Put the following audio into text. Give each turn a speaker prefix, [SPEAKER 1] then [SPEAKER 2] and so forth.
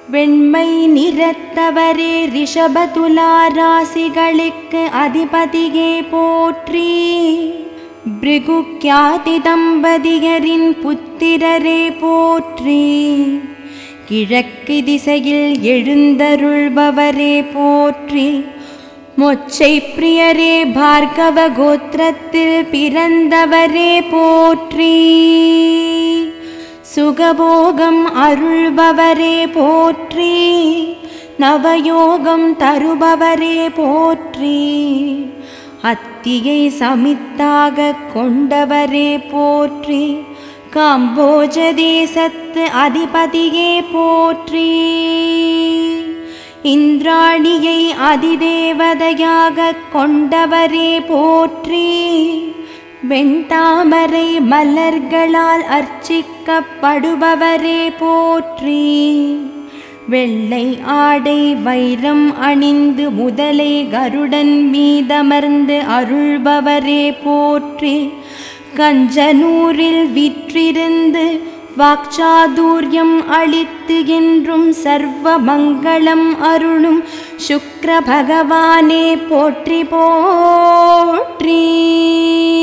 [SPEAKER 1] வெண்மை நிறத்தவரே ரிஷபதுலா ராசிகளுக்கு அதிபதியே போற்றி பிருகுக்கியாதி தம்பதியரின் புத்திரரே போற்றி கிழக்கு திசையில் எழுந்தருள்பவரே போற்றி மொச்சை பிரியரே பார்கவ கோத்திரத்தில் பிறந்தவரே போற்றி சுகபோகம் அருள்பவரே போற்றி நவயோகம் தருபவரே போற்றி அத்தியை சமித்தாக கொண்டவரே போற்றி காம்போஜ தேசத்து அதிபதியே போற்றி இந்திராணியை அதிதேவதையாக கொண்டவரே போற்றி வெண்தாமரை மலர்களால் அர்ச்சிக்கப்படுபவரே போற்றி வெள்ளை ஆடை வைரம் அணிந்து முதலை கருடன் மீதமர்ந்து அருள்பவரே போற்றி கஞ்சனூரில் விற்றிருந்து வாக்சாதுரியம் அளித்து என்றும் சர்வ மங்களம் அருளும் சுக்ர பகவானே போற்றி போற்றி